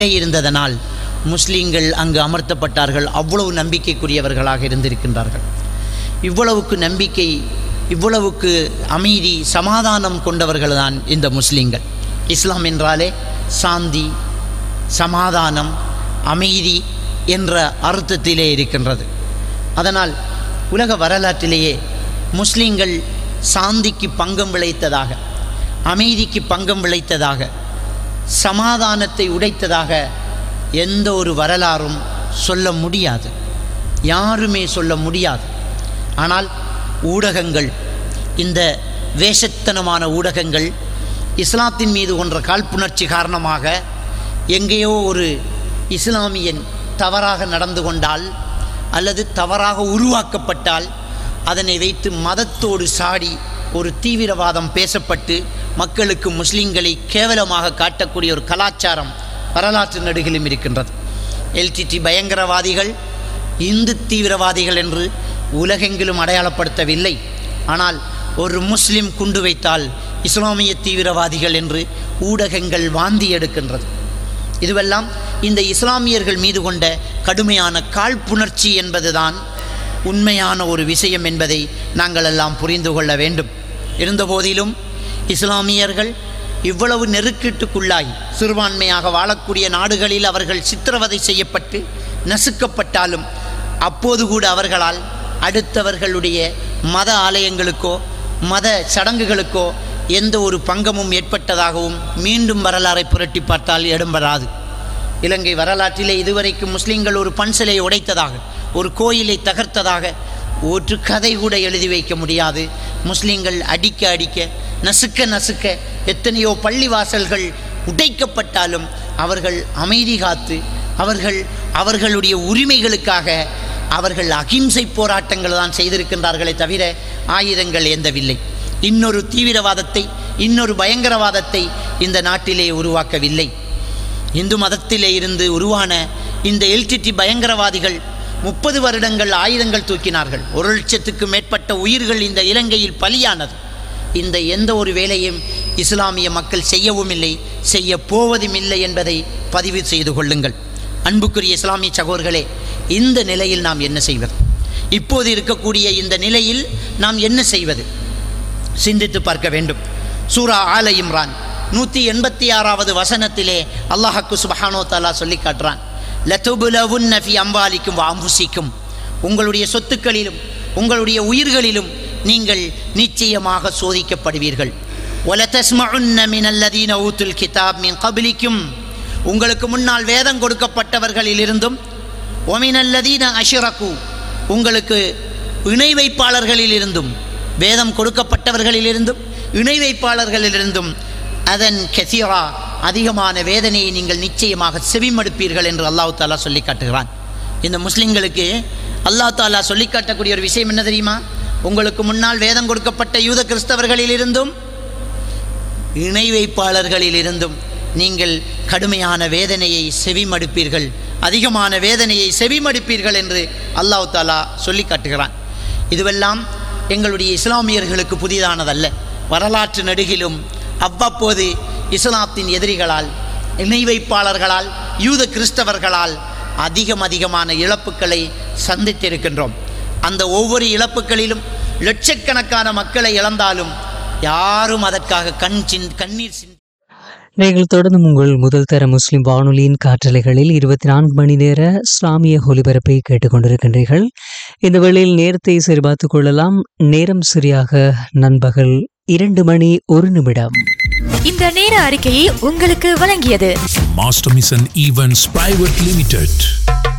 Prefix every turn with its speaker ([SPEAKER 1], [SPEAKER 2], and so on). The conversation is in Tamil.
[SPEAKER 1] இருந்ததனால் முஸ்லீம்கள் அங்கு அமர்த்தப்பட்டார்கள் அவ்வளவு நம்பிக்கைக்குரியவர்களாக இருந்திருக்கின்றார்கள் இவ்வளவுக்கு நம்பிக்கை இவ்வளவுக்கு அமைதி சமாதானம் கொண்டவர்கள் தான் இந்த முஸ்லீம்கள் இஸ்லாம் என்றாலே சாந்தி சமாதானம் அமைதி என்ற அர்த்தத்திலே இருக்கின்றது அதனால் உலக வரலாற்றிலேயே முஸ்லீம்கள் சாந்திக்கு பங்கம் விளைத்ததாக அமைதிக்கு பங்கம் விளைத்ததாக சமாதானத்தை உடைத்ததாக எந்த ஒரு வரலாறும் சொல்ல முடியாது யாருமே சொல்ல முடியாது ஆனால் ஊடகங்கள் இந்த வேஷத்தனமான ஊடகங்கள் இஸ்லாத்தின் மீது கொன்ற காழ்ப்புணர்ச்சி காரணமாக எங்கேயோ ஒரு இஸ்லாமியன் தவறாக நடந்து கொண்டால் அல்லது தவறாக உருவாக்கப்பட்டால் அதனை வைத்து மதத்தோடு சாடி ஒரு தீவிரவாதம் பேசப்பட்டு மக்களுக்கு முஸ்லீம்களை கேவலமாக காட்டக்கூடிய ஒரு கலாச்சாரம் வரலாற்று நடுகிலும் இருக்கின்றது எல்டிடி பயங்கரவாதிகள் இந்து தீவிரவாதிகள் என்று உலகெங்கிலும் அடையாளப்படுத்தவில்லை ஆனால் ஒரு முஸ்லிம் குண்டு வைத்தால் இஸ்லாமிய தீவிரவாதிகள் என்று ஊடகங்கள் வாந்தி எடுக்கின்றது இதுவெல்லாம் இந்த இஸ்லாமியர்கள் மீது கொண்ட கடுமையான காழ்ப்புணர்ச்சி என்பதுதான் உண்மையான ஒரு விஷயம் என்பதை நாங்கள் எல்லாம் புரிந்து கொள்ள வேண்டும் இருந்தபோதிலும் இஸ்லாமியர்கள் இவ்வளவு நெருக்கீட்டுக்குள்ளாய் சிறுபான்மையாக வாழக்கூடிய நாடுகளில் அவர்கள் சித்திரவதை செய்யப்பட்டு நசுக்கப்பட்டாலும் அப்போது கூட அவர்களால் அடுத்தவர்களுடைய மத ஆலயங்களுக்கோ மத சடங்குகளுக்கோ எந்த ஒரு பங்கமும் ஏற்பட்டதாகவும் மீண்டும் வரலாறை புரட்டி பார்த்தால் இடம்பெறாது இலங்கை வரலாற்றிலே இதுவரைக்கும் முஸ்லிம்கள் ஒரு பன்சலை உடைத்ததாக ஒரு கோயிலை தகர்த்ததாக ஒரு கதை கூட எழுதி வைக்க முடியாது முஸ்லிம்கள் அடிக்க அடிக்க நசுக்க நசுக்க எத்தனையோ பள்ளிவாசல்கள் உடைக்கப்பட்டாலும் அவர்கள் அமைதி காத்து அவர்கள் அவர்களுடைய உரிமைகளுக்காக அவர்கள் அகிம்சை போராட்டங்கள் தான் செய்திருக்கின்றார்களே தவிர ஆயுதங்கள் ஏந்தவில்லை இன்னொரு தீவிரவாதத்தை இன்னொரு பயங்கரவாதத்தை இந்த நாட்டிலே உருவாக்கவில்லை இந்து மதத்திலே இருந்து உருவான இந்த எல்டிடி பயங்கரவாதிகள் முப்பது வருடங்கள் ஆயுதங்கள் தூக்கினார்கள் ஒரு லட்சத்துக்கு மேற்பட்ட உயிர்கள் இந்த இலங்கையில் பலியானது இந்த எந்த ஒரு வேலையும் இஸ்லாமிய மக்கள் செய்யவும் இல்லை செய்ய போவதும் இல்லை என்பதை பதிவு செய்து கொள்ளுங்கள் அன்புக்குரிய இஸ்லாமிய சகோதர்களே இந்த நிலையில் நாம் என்ன செய்வது இப்போது இருக்கக்கூடிய இந்த நிலையில் நாம் என்ன செய்வது சிந்தித்து பார்க்க வேண்டும் சூரா ஆல இம்ரான் நூற்றி எண்பத்தி ஆறாவது வசனத்திலே அல்லாஹக்கு சுபஹானோ தாலா சொல்லி காட்டுறான் லத்துபுலவுன் நஃபி அம்பாலிக்கும் வாம்புசிக்கும் உங்களுடைய சொத்துக்களிலும் உங்களுடைய உயிர்களிலும் நீங்கள் நிச்சயமாக சோதிக்கப்படுவீர்கள் ஒலதஸ்மஉன்ன மினல்லதீன ஊத்துல் கிதாப் மின் கபிலிக்கும் உங்களுக்கு முன்னால் வேதம் கொடுக்கப்பட்டவர்களிலிருந்தும் ஒமினல்லதீன அஷிரகு உங்களுக்கு இணை வைப்பாளர்களிலிருந்தும் வேதம் கொடுக்கப்பட்டவர்களிலிருந்தும் இணை வைப்பாளர்களிலிருந்தும் அதன் கெசிரா அதிகமான வேதனையை நீங்கள் நிச்சயமாக செவிமடுப்பீர்கள் என்று அல்லாஹ் தாலா சொல்லி காட்டுகிறான் இந்த முஸ்லிம்களுக்கு அல்லாஹ் தாலா சொல்லி காட்டக்கூடிய ஒரு விஷயம் என்ன தெரியுமா உங்களுக்கு முன்னால் வேதம் கொடுக்கப்பட்ட யூத கிறிஸ்தவர்களிலிருந்தும் இணை வைப்பாளர்களிலிருந்தும் நீங்கள் கடுமையான வேதனையை செவிமடுப்பீர்கள் அதிகமான வேதனையை செவிமடுப்பீர்கள் என்று அல்லாஹ் தாலா சொல்லி காட்டுகிறான் இதுவெல்லாம் எங்களுடைய இஸ்லாமியர்களுக்கு புதிதானதல்ல வரலாற்று நடுகிலும் அவ்வப்போது இஸ்லாத்தின் எதிரிகளால் இணை வைப்பாளர்களால் யூத கிறிஸ்தவர்களால் அதிகம் அதிகமான இழப்புக்களை சந்தித்திருக்கின்றோம் அந்த ஒவ்வொரு இழப்புகளிலும் லட்சக்கணக்கான மக்களை இழந்தாலும் யாரும் அதற்காக கண் சின் கண்ணீர் சிந்தி
[SPEAKER 2] நீங்கள் தொடர்ந்து உங்கள் முதல் தர முஸ்லிம் வானொலியின் காற்றலைகளில் இருபத்தி நான்கு மணி நேர இஸ்லாமிய ஒலிபரப்பை கேட்டுக்கொண்டிருக்கின்றீர்கள் இந்த வேளையில் நேரத்தை சரிபார்த்துக் கொள்ளலாம் நேரம் சரியாக நண்பகல் இரண்டு மணி ஒரு நிமிடம்
[SPEAKER 3] இந்த நேர அறிக்கையை உங்களுக்கு வழங்கியது
[SPEAKER 4] Master Mission Events Private Limited.